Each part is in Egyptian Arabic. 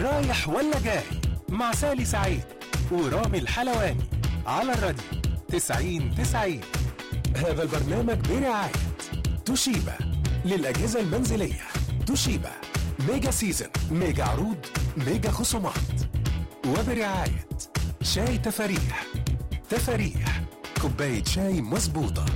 رايح ولا جاي مع سالي سعيد ورامي الحلواني على الراديو 90 90 هذا البرنامج برعاية توشيبا للأجهزة المنزلية توشيبا ميجا سيزن ميجا عروض ميجا خصومات وبرعاية شاي تفاريح تفاريح كوباية شاي مظبوطة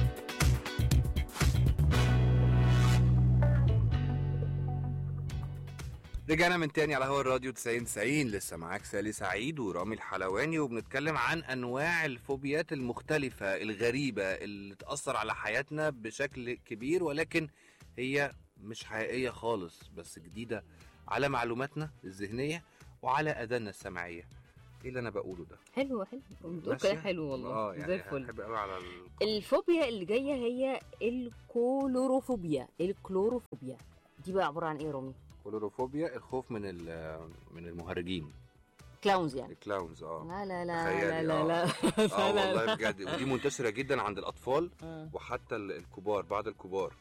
رجعنا من تاني على هوا الراديو 90 90 لسه معاك سالي سعيد ورامي الحلواني وبنتكلم عن انواع الفوبيات المختلفة الغريبة اللي تأثر على حياتنا بشكل كبير ولكن هي مش حقيقية خالص بس جديدة على معلوماتنا الذهنية وعلى أذاننا السمعية ايه اللي انا بقوله ده حلو حلو بتقول ماشية؟ كلام حلو والله اه يعني زي الفل بحب قوي على ال... الفوبيا اللي جايه هي الكولوروفوبيا الكلوروفوبيا دي بقى عباره عن ايه يا رامي كولوروفوبيا الخوف من ال- من المهرجين كلاونز يعني الكلاونز اه لا لا لا تخيلي، لا لا آه. لا اه لا والله لا بجد ودي منتشره جدا عند الاطفال آه. وحتى ال- الكبار بعض الكبار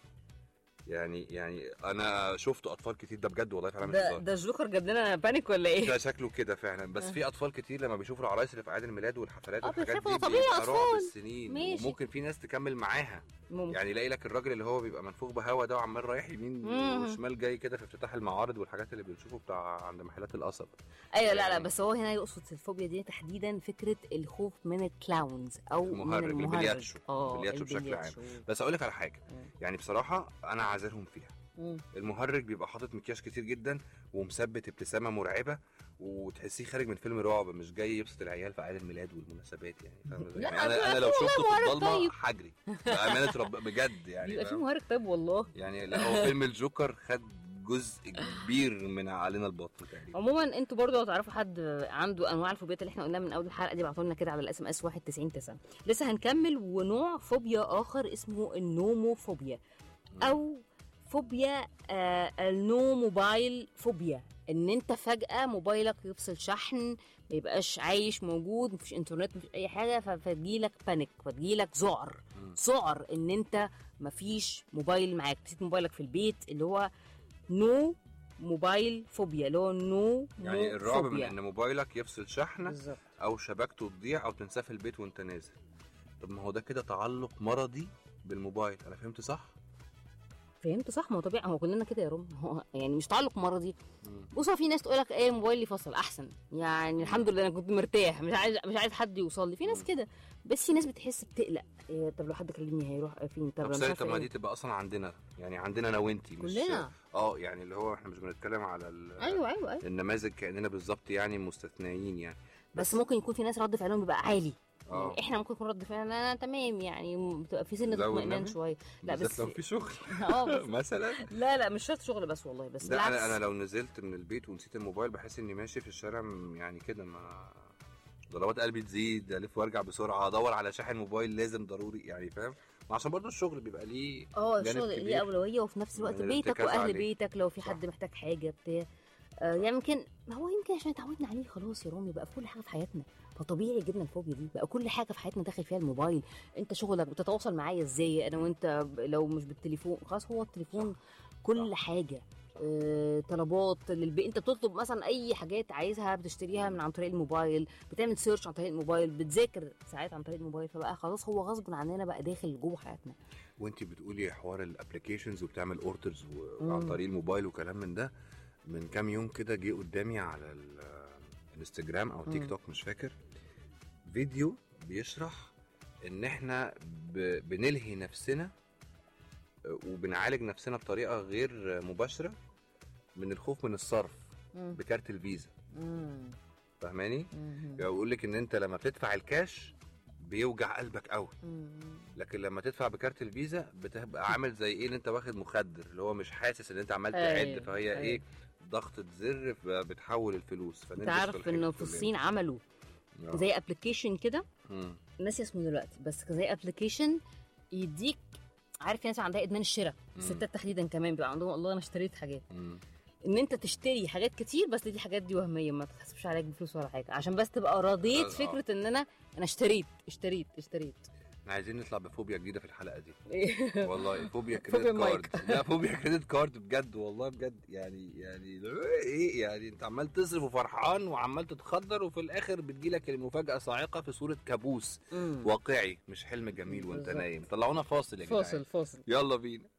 يعني يعني انا شفت اطفال كتير ده بجد والله فعلا مش ده هزار. ده الجوكر جاب لنا بانيك ولا ايه؟ ده شكله كده فعلا بس آه. في اطفال كتير لما بيشوفوا العرايس اللي في اعياد الميلاد والحفلات آه، والحاجات بيخافوا، دي طبيعي بيبقى رعب أطفال. السنين ماشي. وممكن في ناس تكمل معاها ممكن يعني يلاقي لك الراجل اللي هو بيبقى منفوخ بهوا ده وعمال رايح يمين مم. وشمال جاي كده في افتتاح المعارض والحاجات اللي بنشوفه بتاع عند محلات القصب ايوه لا لا يعني- بس هو هنا يقصد في الفوبيا دي تحديدا فكره الخوف من الكلاونز او المهرج، من المهرج البلياتشو. اه البلياتشو بشكل عام. البلياتشو. بس اقول لك على حاجه مم. يعني بصراحه انا عاذرهم فيها مم. المهرج بيبقى حاطط مكياج كتير جدا ومثبت ابتسامه مرعبه وتحسيه خارج من فيلم رعب مش جاي يبسط العيال في اعياد الميلاد والمناسبات يعني فاهم لا، يعني انا بيبقى انا لو في شفته والله في مهرج الضلمه طيب. هجري بامانه رب بجد يعني بيبقى في فاهم؟ مهرج طيب والله يعني لا هو فيلم الجوكر خد جزء كبير من علينا البطن تقريبا عموما انتوا برضو لو تعرفوا حد عنده انواع الفوبيات اللي احنا قلناها من اول الحلقه دي ابعتوا لنا كده على الاس ام اس 1909 لسه هنكمل ونوع فوبيا اخر اسمه النوموفوبيا او فوبيا آه النو موبايل فوبيا ان انت فجاه موبايلك يفصل شحن ما يبقاش عايش موجود مفيش انترنت مفيش اي حاجه ف- فتجيلك بانيك فتجيلك ذعر مم. ذعر ان انت مفيش موبايل معاك نسيت موبايلك في البيت اللي هو نو موبايل فوبيا اللي هو نو يعني الرعب من ان موبايلك يفصل شحنه بالظبط او شبكته تضيع او تنساه في البيت وانت نازل طب ما هو ده كده تعلق مرضي بالموبايل انا فهمت صح فهمت صح ما هو طبيعي هو كلنا كده يا رب هو يعني مش تعلق مرضي مم. بص هو في ناس تقول لك ايه موبايلي فصل احسن يعني الحمد لله انا كنت مرتاح مش عايز مش عايز حد يوصل لي في ناس كده بس في ناس بتحس بتقلق إيه طب لو حد كلمني هيروح فين طب طب أنا مش سالي عارفة طب ما إيه. دي تبقى اصلا عندنا يعني عندنا انا وانتي مش كلنا. اه يعني اللي هو احنا مش بنتكلم على ال... ايوه ايوه ايوه النماذج كاننا بالظبط يعني مستثنيين يعني بس ممكن يكون في ناس رد فعلهم بيبقى عالي اه يعني احنا ممكن يكون رد فعلنا تمام يعني بتبقى في سنه لا اطمئنان والنبي. شويه لا بالذات بس لو في شغل اه بس مثلا لا لا مش شرط شغل بس والله بس ده بالعكس انا انا لو نزلت من البيت ونسيت الموبايل بحس اني ماشي في الشارع م- يعني كده ما ضربات قلبي تزيد الف وارجع بسرعه ادور على شاحن موبايل لازم ضروري يعني فاهم ما عشان برضه الشغل بيبقى ليه اه جانب الشغل كبير. ليه اولويه وفي نفس الوقت من بيتك الارتكاز واهل عليه. بيتك لو في صح. حد محتاج حاجه بتاع آه يعني يمكن هو يمكن عشان اتعودنا عليه خلاص يا رامي بقى في كل حاجه في حياتنا فطبيعي جبنا الفوبيا دي بقى كل حاجه في حياتنا داخل فيها الموبايل انت شغلك بتتواصل معايا ازاي انا وانت ب- لو مش بالتليفون خلاص هو التليفون كل حاجه آه، طلبات للبيت انت بتطلب مثلا اي حاجات عايزها بتشتريها من عن طريق الموبايل بتعمل سيرش عن طريق الموبايل بتذاكر ساعات عن طريق الموبايل فبقى خلاص هو غصب عننا بقى داخل جوه حياتنا وانت بتقولي حوار الابلكيشنز وبتعمل اوردرز مم. عن طريق الموبايل وكلام من ده من كام يوم كده جه قدامي على ال- الانستجرام او تيك مم. توك مش فاكر فيديو بيشرح ان احنا ب- بنلهي نفسنا وبنعالج نفسنا بطريقه غير مباشره من الخوف من الصرف مم. بكارت الفيزا مم. فاهماني مم. يقول لك ان انت لما بتدفع الكاش بيوجع قلبك قوي مم. لكن لما تدفع بكارت الفيزا بتبقى عامل زي ايه ان انت واخد مخدر اللي هو مش حاسس ان انت عمال أيوة، تعد فهي أيوة. ايه ضغطة زر بتحول الفلوس انت فنلبس عارف الحاجات انه في كلنا. الصين عملوا آه. زي ابلكيشن كده مم. ناسي اسمه دلوقتي بس زي ابلكيشن يديك عارف في ناس عندها ادمان الشراء مم. الستات تحديدا كمان بيبقى عندهم الله انا اشتريت حاجات مم. ان انت تشتري حاجات كتير بس دي حاجات دي وهميه ما تحسبش عليك بفلوس ولا حاجه عشان بس تبقى رضيت آه. فكره ان انا انا اشتريت اشتريت اشتريت احنا عايزين نطلع بفوبيا جديده في الحلقه دي إيه. والله فوبيا كريدت فوبيا المايك. كارد لا فوبيا كريدت كارد بجد والله بجد يعني يعني ايه يعني انت عمال تصرف وفرحان وعمال تتخدر وفي الاخر بتجيلك المفاجاه صاعقه في صوره كابوس مم. واقعي مش حلم جميل وانت بالظبط. نايم طلعونا فاصل يا جدعان فاصل فاصل يلا بينا